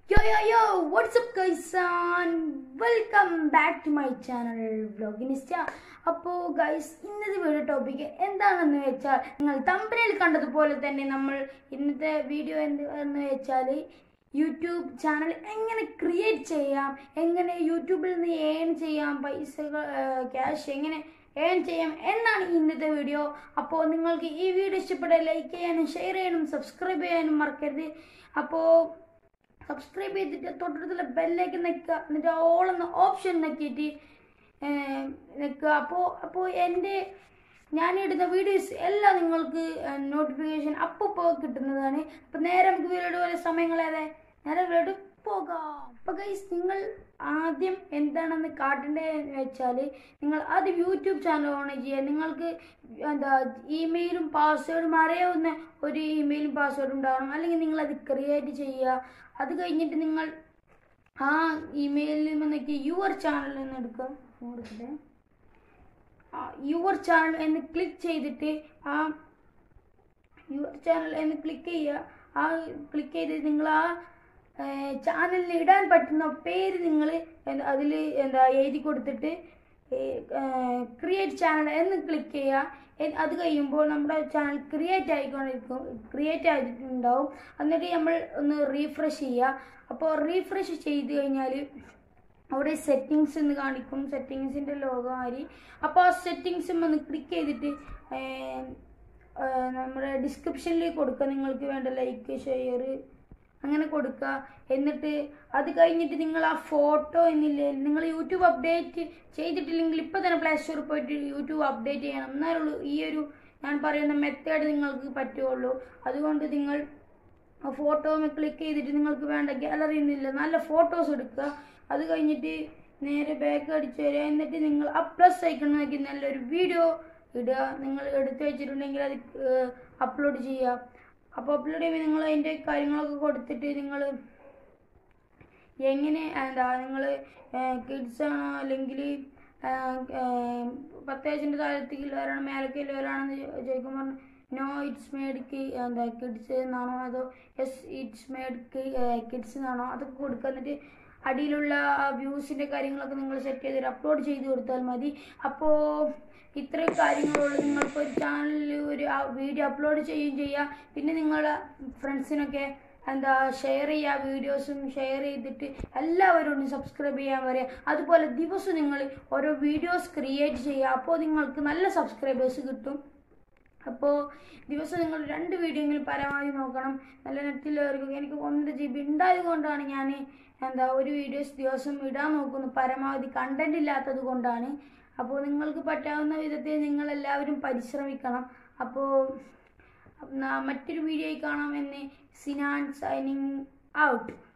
Yo yo yo, what's up guys and welcome back to my channel Vloginista. അപ്പോൾ guys ഇന്നത്തെ video topic എന്താണെന്ന് വെച്ചാൽ നിങ്ങൾ തമ്പനിൽ കണ്ടതുപോലെ തന്നെ നമ്മൾ ഇന്നത്തെ വീഡിയോ എന്ത് എന്ന് വെച്ചാൽ യൂട്യൂബ് ചാനൽ എങ്ങനെ ക്രിയേറ്റ് ചെയ്യാം എങ്ങനെ യൂട്യൂബിൽ നിന്ന് ഏൺ ചെയ്യാം പൈസകൾ ക്യാഷ് എങ്ങനെ ഏൺ ചെയ്യാം എന്നാണ് ഇന്നത്തെ വീഡിയോ അപ്പോൾ നിങ്ങൾക്ക് ഈ വീഡിയോ ഇഷ്ടപ്പെട്ടാൽ ലൈക്ക് ചെയ്യാനും ഷെയർ ചെയ്യാനും സബ്സ്ക്രൈബ് ചെയ്യാനും മറക്കരുത് അപ്പോൾ സബ്സ്ക്രൈബ് ചെയ്തിട്ട് തൊട്ടടുത്തുള്ള ബെല്ലേക്ക് നിൽക്കുക എന്നിട്ട് ഓൾ എന്ന ഓപ്ഷൻ നോക്കിയിട്ട് നിൽക്കുക അപ്പോൾ അപ്പോൾ എൻ്റെ ഞാനിടുന്ന വീഡിയോസ് എല്ലാം നിങ്ങൾക്ക് നോട്ടിഫിക്കേഷൻ അപ്പോൾ കിട്ടുന്നതാണ് അപ്പോൾ നേരെ നമുക്ക് വീഡിയോ പോലെ സമയങ്ങളേതെ നേരെ വീഡിയോ പോകാം അപ്പോൾ ഗൈസ് നിങ്ങൾ ആദ്യം എന്താണെന്ന് കാട്ടേണ്ടതെന്ന് വെച്ചാൽ നിങ്ങൾ ആദ്യം യൂട്യൂബ് ചാനൽ ഓൺ ചെയ്യുക നിങ്ങൾക്ക് എന്താ ഇമെയിലും പാസ്വേഡും അറിയാവുന്ന ഒരു ഇമെയിലും പാസ്വേഡും ഉണ്ടാവണം അല്ലെങ്കിൽ നിങ്ങൾ അത് ക്രിയേറ്റ് ചെയ്യുക അത് കഴിഞ്ഞിട്ട് നിങ്ങൾ ആ ഇമെയിലിൽ നിന്നൊക്കെ യുവർ ചാനൽ എന്ന് എടുക്കുക ഫോൺ എടുക്കട്ടെ യുവർ ചാനൽ എന്ന് ക്ലിക്ക് ചെയ്തിട്ട് ആ യുവർ ചാനൽ എന്ന് ക്ലിക്ക് ചെയ്യുക ആ ക്ലിക്ക് ചെയ്തിട്ട് നിങ്ങൾ ആ ചാനലിൽ ഇടാൻ പറ്റുന്ന പേര് നിങ്ങൾ അതിൽ എന്താ എഴുതി കൊടുത്തിട്ട് ക്രിയേറ്റ് ചാനൽ എന്ന് ക്ലിക്ക് ചെയ്യുക അത് കഴിയുമ്പോൾ നമ്മുടെ ചാനൽ ക്രിയേറ്റ് ആയിക്കൊണ്ടിരിക്കും ക്രിയേറ്റ് ആയിട്ടുണ്ടാവും എന്നിട്ട് നമ്മൾ ഒന്ന് റീഫ്രഷ് ചെയ്യുക അപ്പോൾ റീഫ്രഷ് ചെയ്ത് കഴിഞ്ഞാൽ അവിടെ സെറ്റിങ്സ് എന്ന് കാണിക്കും സെറ്റിങ്സിൻ്റെ ലോഗോ മാറി അപ്പോൾ ആ സെറ്റിങ്സും ഒന്ന് ക്ലിക്ക് ചെയ്തിട്ട് നമ്മുടെ ഡിസ്ക്രിപ്ഷനിൽ കൊടുക്കുക നിങ്ങൾക്ക് വേണ്ട ലൈക്ക് ഷെയർ അങ്ങനെ കൊടുക്കുക എന്നിട്ട് അത് കഴിഞ്ഞിട്ട് നിങ്ങൾ ആ ഫോട്ടോ എന്നില്ലേ നിങ്ങൾ യൂട്യൂബ് അപ്ഡേറ്റ് ചെയ്തിട്ടില്ലെങ്കിൽ ഇപ്പോൾ തന്നെ പ്ലേ സ്റ്റോറിൽ പോയിട്ട് യൂട്യൂബ് അപ്ഡേറ്റ് ചെയ്യണം എന്നാലുള്ളൂ ഈ ഒരു ഞാൻ പറയുന്ന മെത്തേഡ് നിങ്ങൾക്ക് പറ്റുള്ളൂ അതുകൊണ്ട് നിങ്ങൾ ആ ഫോട്ടോ ക്ലിക്ക് ചെയ്തിട്ട് നിങ്ങൾക്ക് വേണ്ട ഗാലറി എന്നില്ല നല്ല ഫോട്ടോസ് എടുക്കുക അത് കഴിഞ്ഞിട്ട് നേരെ ബാക്ക് അടിച്ച് വരിക എന്നിട്ട് നിങ്ങൾ ആ പ്ലസ് ഐക്കൺ നോക്കി നല്ലൊരു വീഡിയോ ഇടുക നിങ്ങൾ എടുത്തു വെച്ചിട്ടുണ്ടെങ്കിൽ അത് അപ്ലോഡ് ചെയ്യുക അപ്പോൾ അപ്ലോഡ് ചെയ്യുമ്പോൾ നിങ്ങൾ അതിൻ്റെ കാര്യങ്ങളൊക്കെ കൊടുത്തിട്ട് നിങ്ങൾ എങ്ങനെ എന്താ നിങ്ങൾ കിഡ്സ് ആണോ അല്ലെങ്കിൽ പത്ത് വയസ്സിൻ്റെ താഴത്തേക്കുള്ളവരാണോ മേലക്കുള്ളവരാണെന്ന് ചോദിക്കുമ്പോൾ നോ ഇറ്റ്സ് മേഡ് എന്താ കിഡ്സ് എന്നാണോ അതോ എസ് ഇറ്റ്സ് മേഡ് കിഡ്സ് എന്നാണോ അതൊക്കെ കൊടുക്കുക എന്നിട്ട് അടിയിലുള്ള വ്യൂസിൻ്റെ കാര്യങ്ങളൊക്കെ നിങ്ങൾ സെറ്റ് ചെയ്തിട്ട് അപ്ലോഡ് ചെയ്ത് കൊടുത്താൽ മതി അപ്പോൾ ഇത്രയും കാര്യങ്ങളുള്ളൂ നിങ്ങൾക്ക് ഒരു ചാനലിൽ ഒരു വീഡിയോ അപ്ലോഡ് ചെയ്യുകയും ചെയ്യുക പിന്നെ നിങ്ങളുടെ ഫ്രണ്ട്സിനൊക്കെ എന്താ ഷെയർ ചെയ്യുക വീഡിയോസും ഷെയർ ചെയ്തിട്ട് എല്ലാവരോടും സബ്സ്ക്രൈബ് ചെയ്യാൻ പറയുക അതുപോലെ ദിവസം നിങ്ങൾ ഓരോ വീഡിയോസ് ക്രിയേറ്റ് ചെയ്യുക അപ്പോൾ നിങ്ങൾക്ക് നല്ല സബ്സ്ക്രൈബേഴ്സ് കിട്ടും അപ്പോൾ ദിവസം നിങ്ങൾ രണ്ട് വീഡിയോയെങ്കിലും പരമാവധി നോക്കണം നല്ല നെറ്റിലവർക്ക് എനിക്ക് ഒന്നര ജി ബി ഉണ്ടായത് കൊണ്ടാണ് ഞാൻ എന്താ ഒരു വീഡിയോസ് ദിവസം ഇടാൻ നോക്കുന്നു പരമാവധി കണ്ടന്റ് ഇല്ലാത്തത് കൊണ്ടാണ് അപ്പോൾ നിങ്ങൾക്ക് പറ്റാവുന്ന വിധത്തിൽ നിങ്ങളെല്ലാവരും പരിശ്രമിക്കണം അപ്പോൾ മറ്റൊരു വീഡിയോയിൽ കാണാം എന്ന് സിനാൻ സൈനിങ് ഔട്ട്